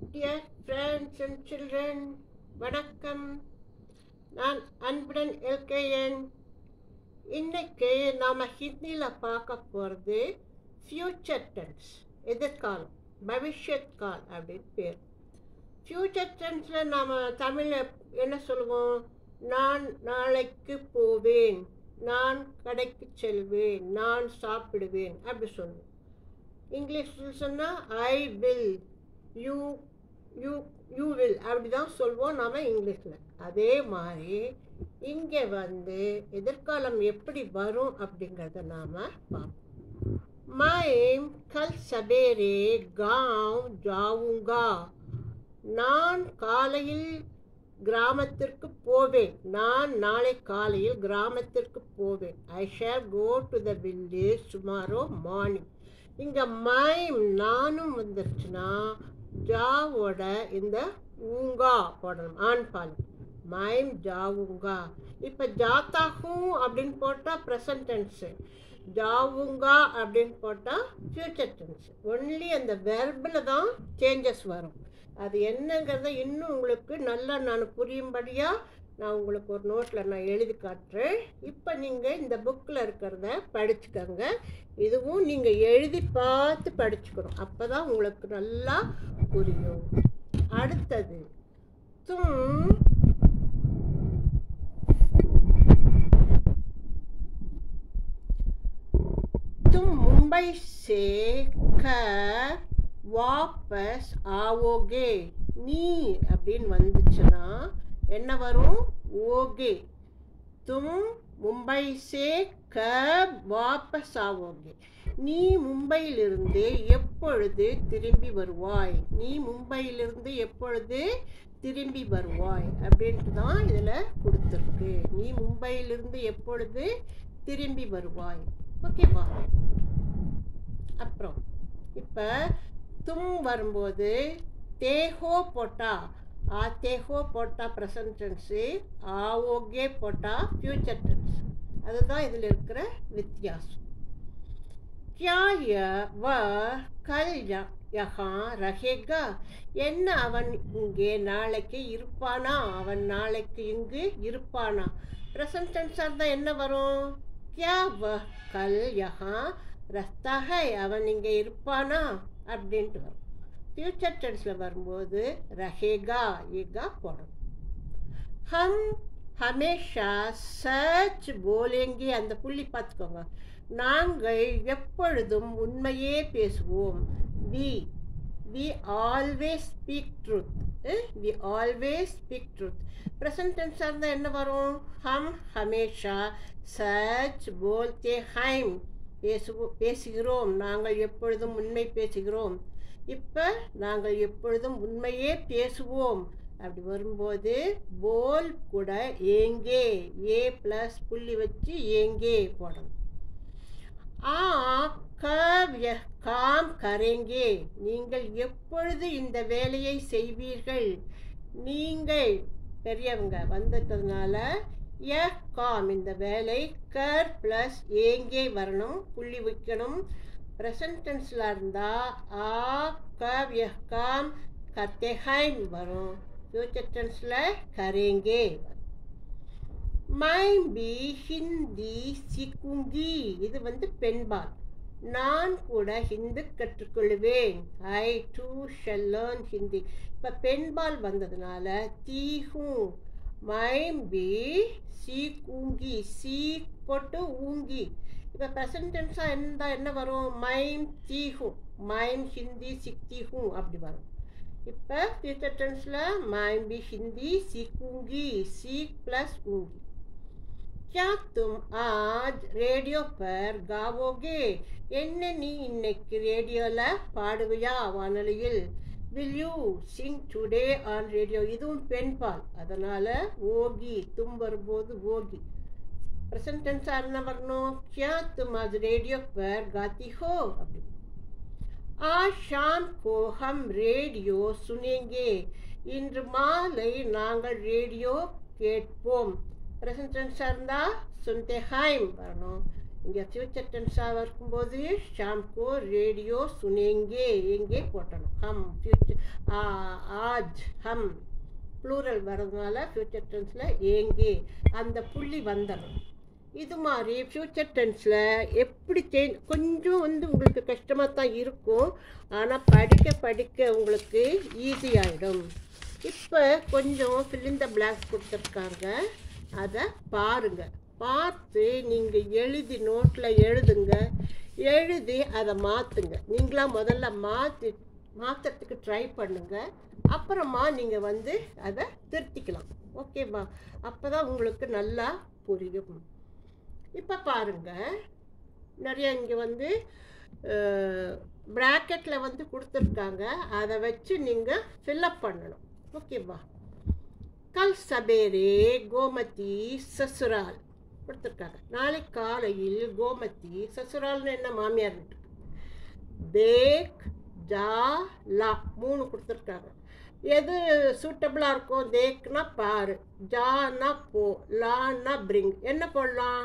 Dear friends and children, வணக்கம் நான் அன்புடன் எல்கேஎன் இன்னைக்கு நாம் ஹிந்தியில் பார்க்க போகிறது ஃப்யூச்சர் டென்ஸ் எதிர்காலம் பவிஷ்யத் கால் அப்படின்னு பேர் ஃப்யூச்சர் டென்ஸில் நாம் தமிழில் என்ன சொல்லுவோம் நான் நாளைக்கு போவேன் நான் கடைக்கு செல்வேன் நான் சாப்பிடுவேன் அப்படி சொல்லுவோம் இங்கிலீஷில் சொன்னால் I will you you you will அப்படி தான் சொல்வோம் நாம் இங்கிலீஷில் அதே மாதிரி இங்கே வந்து எதிர்காலம் எப்படி வரும் அப்படிங்கிறத நாம் பார்ப்போம் मैं कल सवेरे गांव जाऊंगा நான் காலையில் கிராமத்திற்கு போவேன் நான் நாளை காலையில் கிராமத்திற்கு போவேன் I shall go to the village tomorrow morning இங்கே மைம் நானும் வந்துருச்சுன்னா ஜாவோட இந்த ஊங்கா போடணும் ஆண் பால் மைம் ஜாவுங்கா இப்போ ஜாத்தாகும் அப்படின்னு போட்டால் ப்ரெசன்ட் டென்ஸு ஜாவுங்கா அப்படின்னு போட்டால் ஃப்யூச்சர் டென்ஸ் ஒன்லி அந்த வெர்பில் தான் சேஞ்சஸ் வரும் அது என்னங்கிறத இன்னும் உங்களுக்கு நல்லா நான் புரியும்படியாக நான் உங்களுக்கு ஒரு நோட்டில் நான் எழுதி காட்டுறேன் இப்போ நீங்கள் இந்த புக்கில் இருக்கிறத படிச்சுக்கோங்க இதுவும் நீங்கள் எழுதி பார்த்து படிச்சுக்கணும் அப்போ தான் உங்களுக்கு நல்லா புரியும் அடுத்தது தும் तुम मुंबई से कर வாபஸ் ஆவோகே நீ அப்படின்னு வந்துச்சுன்னா என்ன வரும் ஓகே தும் மும்பை சே கப் வாபஸ் ஆவோகே நீ மும்பையிலிருந்து எப்பொழுது திரும்பி வருவாய் நீ மும்பையிலிருந்து எப்பொழுது திரும்பி வருவாய் அப்படின்ட்டு தான் இதில் கொடுத்துருக்கு நீ மும்பையிலிருந்து எப்பொழுது திரும்பி வருவாய் ஓகேவா அப்புறம் இப்போ தும் வரும்போது தேஹோ போட்டா ஆ தேஹோ போட்டா ப்ரெசன்ட் டென்ஸு ஆவோகே போட்டா ஃப்யூச்சர் டென்ஸ் அதுதான் இதில் இருக்கிற வித்தியாசம் क्या यह वह कल யஹா ரஹேகா என்ன அவன் இங்கே நாளைக்கு இருப்பானா அவன் நாளைக்கு இங்கு இருப்பானா ப்ரெசன்ட் டென்ஸாக இருந்தால் என்ன வரும் கியா வ கல் யஹா ரஸ்தா ஹை அவன் இங்கே இருப்பானா அப்படின்ட்டு வரும் ஃப்யூச்சர் டென்ஸில் வரும்போது ரஹேகா ஈகா போடணும் ஹம் ஹமேஷா சச் போலேங்கி அந்த புள்ளி பார்த்துக்கோங்க நாங்கள் எப்பொழுதும் உண்மையே பேசுவோம் we we always speak truth we always speak truth present டென்ஸாக இருந்தால் என்ன வரும் ஹம் ஹமேஷா சச் போல்தே ஹைம் பேசுவோம் பேசுகிறோம் நாங்கள் எப்பொழுதும் உண்மை பேசுகிறோம் இப்போ நாங்கள் எப்பொழுதும் உண்மையே பேசுவோம் அப்படி வரும்போது போல் கூட ஏங்கே ஏ ப்ளஸ் புள்ளி வச்சு ஏங்கே போடணும் ஆ கவ்ய காம் கரேங்கே நீங்கள் எப்பொழுது இந்த வேலையை செய்வீர்கள் நீங்கள் பெரியவங்க வந்துட்டதுனால ய காம் இந்த வேலை கர் ப்ளஸ் ஏங்கே வரணும் புள்ளி வைக்கணும் ப்ரெசன்ட் டென்ஸில் இருந்தால் ஆ கவ்ய காம் கத்தேஹைம் வரும் ஃபியூச்சர் டென்ஸில் கரேங்கே மை பி ஹிந்தி சிக்குங்கி இது வந்து பெண்பால் நான் கூட ஹிந்து கற்றுக்கொள்வேன் I do shall learn Hindi இப்போ பெண்பால் வந்ததுனால தீஹும் மைம் பி சி கூங்கி சி போட்டு ஊங்கி இப்போ ப்ரெசன்ட் டென்ஸாக இருந்தால் என்ன வரும் மைம் தீஹும் மைம் ஹிந்தி சிக்திஹும் அப்படி வரும் இப்போ ஃபியூச்சர் டென்ஸில் மைம் பி ஹிந்தி सीखूंगी सीख प्लस ऊंगी क्या तुम आज रेडियो पर गावोगे என்ன நீ இன்னைக்கு ரேடியோவில் பாடுவியா வானொலியில் will you sing today on radio இதுவும் பெண்பால் அதனால் ஓகி தும் வரும்போது ஓகி ப்ரெசன்ட் டென்ஸாக என்ன வரணும் கியா தும் ஆஜ் ரேடியோ பர் காத்தி ஹோ அப்படி आज शाम को हम रेडियो सुनेंगे இன்று மாலை நாங்கள் ரேடியோ கேட்போம் ப்ரெசன்ட் டென்ஸாக இருந்தால் சுன்தே ஹைம் வரணும் இங்கே ஃபியூச்சர் டென்ஸாக இருக்கும்போது ஷாம்கோ ரேடியோ சுனேங்கே எங்கே போட்டணும் ஹம் ஃபியூச்சர் ஆஜ் ஹம் ப்ளூரல் வர்றதுனால ஃபியூச்சர் டென்ஸில் ஏங்கே அந்த புள்ளி வந்துடும் இது மாதிரி ஃப்யூச்சர் டென்ஸில் எப்படி சேஞ்ச் கொஞ்சம் வந்து உங்களுக்கு கஷ்டமாக தான் இருக்கும் ஆனால் படிக்க படிக்க உங்களுக்கு ஈஸியாகிடும் இப்போ கொஞ்சம் ஃபில்லிங் த பிளாக்ஸ் கொடுத்துருக்காங்க அதை பாருங்கள் பார்த்து நீங்கள் எழுதி நோட்டில் எழுதுங்க எழுதி அதை மாற்றுங்க நீங்களாக முதல்ல மாற்றி மாற்றுறதுக்கு ட்ரை பண்ணுங்கள் அப்புறமா நீங்கள் வந்து அதை திருத்திக்கலாம் ஓகேவா அப்போ தான் உங்களுக்கு நல்லா புரியும் இப்போ பாருங்க நிறைய இங்கே வந்து ப்ராக்கெட்டில் வந்து கொடுத்துருக்காங்க அதை வச்சு நீங்கள் ஃபில்லப் பண்ணணும் ஓகேவா கல் சபேரே கோமதி சசுரால் கொடுத்துருக்காங்க நாளை காலையில் கோமதி சசுரால்னு என்ன மாமியார் வீட்டுக்கு தேக் ஜா லா மூணு கொடுத்துருக்காங்க எது சூட்டபிளாக இருக்கும் தேக்னா பாரு ஜானா போ லான்னா பிரிங் என்ன போடலாம்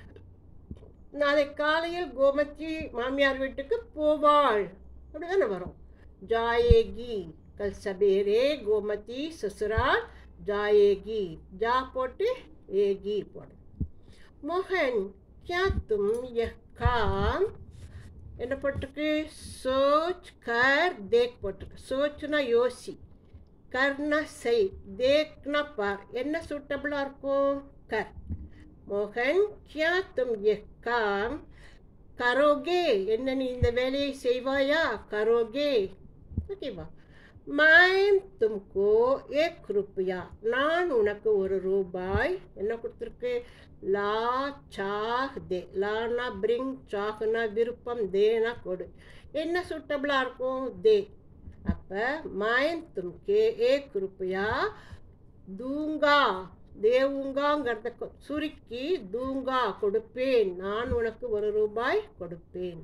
நாளை காலையில் கோமதி மாமியார் வீட்டுக்கு போவாள் அப்படி தானே வரும் ஜாயேகி கல் சபேரே கோமதி சசுரால் ஜாயேகி ஜா போட்டு ஏகி போடு மோகன் क्या तुम यह काम என்ன போட்டிருக்கு சோச் கர் தேக் போட்டிருக்கு சோச்னா யோசி கர்னா செய் தேக்னா பார் என்ன சூட்டபிளாக இருக்கும் கர் மோகன் கியா தும் எ காம் கரோகே என்ன நீ இந்த வேலையை செய்வாயா கரோகே ஓகேவா மைம் தும்கோ ஏக் ருப்பியா நான் உனக்கு ஒரு ரூபாய் என்ன கொடுத்துருக்கு லா சாஹ் தே லானா பிரிங் சாஹ்னா விருப்பம் தேனா கொடு என்ன சூட்டபிளாக இருக்கும் தே அப்போ மைம் தும்கே ஏக் ருப்பியா தூங்கா தேவுங்காங்கிறத கொ- சுருக்கி தூங்கா கொடுப்பேன் நான் உனக்கு ஒரு ரூபாய் கொடுப்பேன்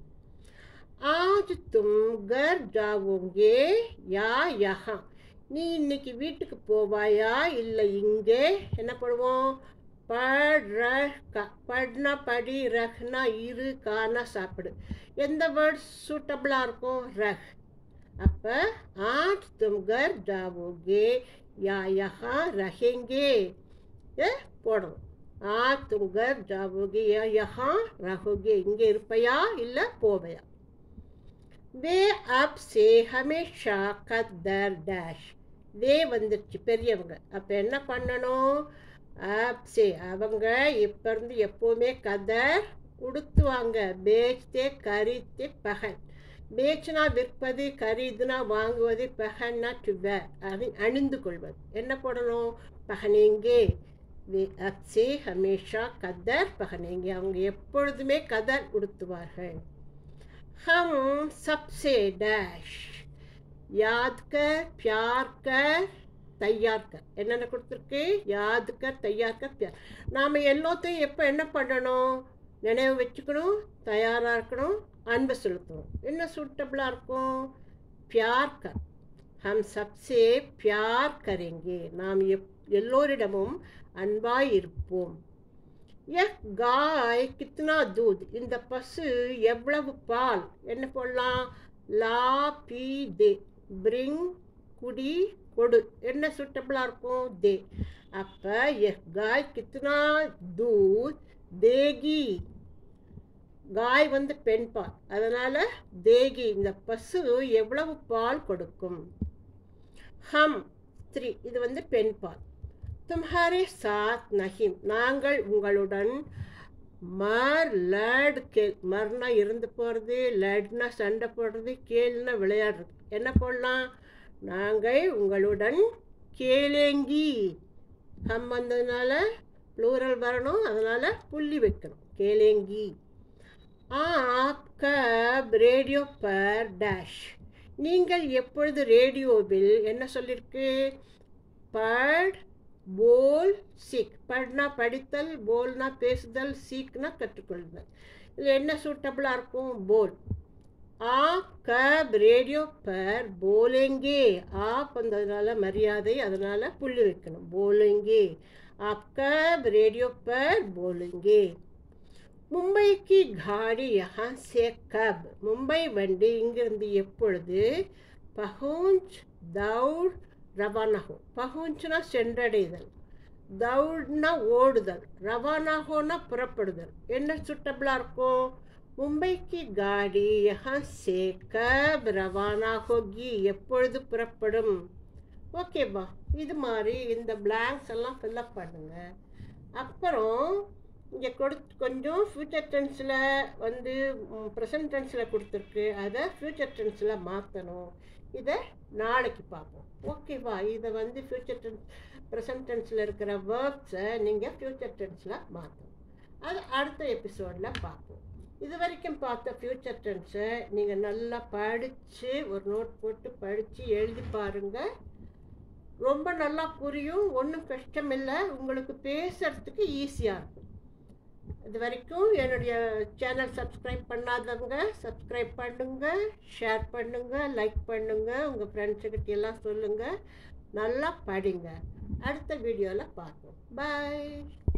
ஆஜ் தும் கர் ஜாவோங்கே யா யஹா நீ இன்னைக்கு வீட்டுக்கு போவாயா இல்லை இங்கே என்ன பண்ணுவோம் பட் ரஹ் க பட்னா படி ரஹ்னா இரு கானா சாப்பிடு எந்த வேர்ட் சூட்டபிளாக இருக்கும் ரஹ் அப்போ ஆஜ் தும் கர் ஜாவோगे या यहाँ रहेंगे ये போடணும் ஆ தும் கர் ஜாவோगे या यहाँ रहोगे இங்கே இருப்பையா இல்லை போவையா வே அப் சே ஹமேஷா கத்தர் டேஷ் வே வந்துருச்சு பெரியவங்க அப்போ என்ன பண்ணணும் அப் சே அவங்க இப்போ இருந்து எப்போவுமே கதர் உடுத்துவாங்க பேச்தே கரித்தே பகன் பேச்சுனா விற்பது கரிதுனா வாங்குவது பகன்னா டுவர் அணி அணிந்து கொள்வது என்ன போடணும் பகனேங்கே வே அப்சே ஹமேஷா கதர் பகனேங்கே அவங்க எப்பொழுதுமே கதர் உடுத்துவார்கள் हम सबसे डैश याद कर प्यार कर தயார் கர் என்னென்ன கொடுத்துருக்கு யாத் கர் தயார் கர் பியார் நாம் எல்லாத்தையும் எப்போ என்ன பண்ணணும் நினைவு வச்சுக்கணும் தயாராக இருக்கணும் அன்பு செலுத்தணும் என்ன சூட்டபிளாக இருக்கும் பியார் கர் ஹம் சப்சே பியார் கரேங்கே நாம் எப் எல்லோரிடமும் அன்பாய் இருப்போம் यह गाय कितना दूध இந்த பசு எவ்வளவு பால் என்ன போடலாம் லா பி தே பிரிங் குடி கொடு என்ன சூட்டபிளாக இருக்கும் தே அப்போ எஹ் காய் கித்னா தூத் தேகி காய் வந்து பெண் பால் அதனால் தேகி இந்த பசு எவ்வளவு பால் கொடுக்கும் ஹம் ஸ்திரீ இது வந்து பெண் பால் தும்ஹாரே சாத் நஹிம் நாங்கள் உங்களுடன் மர் லட் கேள் மர்னா இருந்து போகிறது லட்னா சண்டை போடுறது கேள்னா விளையாடுறது என்ன போடலாம் நாங்கள் உங்களுடன் கேளேங்கி ஹம் வந்ததுனால ப்ளூரல் வரணும் அதனால் புள்ளி வைக்கணும் கேளேங்கி ஆப் கப் ரேடியோ பர் டேஷ் நீங்கள் எப்பொழுது ரேடியோவில் என்ன சொல்லியிருக்கு பட் போல் சீக் பட்னா படித்தல் போல்னா பேசுதல் சீக்னா கற்றுக்கொள்ளுதல் இதில் என்ன சூட்டபிளாக இருக்கும் போல் ஆப் கப் ரேடியோ பர் போலேங்கே ஆப் வந்ததுனால மரியாதை அதனால் புள்ளி வைக்கணும் போலேங்கே ஆப் கப் ரேடியோ பர் போலேங்கே மும்பைக்கு காடி யஹா சே கப் மும்பை வண்டி இங்கிருந்து எப்பொழுது பஹூஞ்ச் தௌட் ரவானாகோ பஹூஞ்ச்னா சென்றடைதல் தௌட்னா ஓடுதல் ரவானாகோனா புறப்படுதல் என்ன சுட்டபிளாக இருக்கும் மும்பைக்கு காடி யஹா சே கப் ரவானா ஹோகி எப்பொழுது புறப்படும் ஓகேப்பா இது மாதிரி இந்த பிளாங்க்ஸ் எல்லாம் ஃபில்லப் பண்ணுங்க அப்புறம் இங்கே கொடு கொஞ்சம் ஃப்யூச்சர் டென்ஸில் வந்து ப்ரெசன்ட் டென்ஸில் கொடுத்துருக்கு அதை ஃப்யூச்சர் டென்ஸில் மாற்றணும் இதை நாளைக்கு பார்ப்போம் ஓகேவா இதை வந்து ஃப்யூச்சர் டென்ஸ் ப்ரெசன்ட் டென்ஸில் இருக்கிற வேர்ப்ஸை நீங்கள் ஃப்யூச்சர் டென்ஸில் மாற்றணும் அது அடுத்த எபிசோடில் பார்ப்போம் இது வரைக்கும் பார்த்த ஃப்யூச்சர் டென்ஸை நீங்கள் நல்லா படித்து ஒரு நோட் போட்டு படித்து எழுதி பாருங்கள் ரொம்ப நல்லா புரியும் ஒன்றும் கஷ்டம் இல்லை உங்களுக்கு பேசுகிறதுக்கு ஈஸியாக இருக்கும் இது வரைக்கும் என்னுடைய சேனல் சப்ஸ்கிரைப் பண்ணாதவங்க சப்ஸ்கிரைப் பண்ணுங்கள் ஷேர் பண்ணுங்கள் லைக் பண்ணுங்கள் உங்கள் ஃப்ரெண்ட்ஸுக்கிட்ட எல்லாம் சொல்லுங்கள் நல்லா படிங்க அடுத்த வீடியோவில் பார்ப்போம் பாய்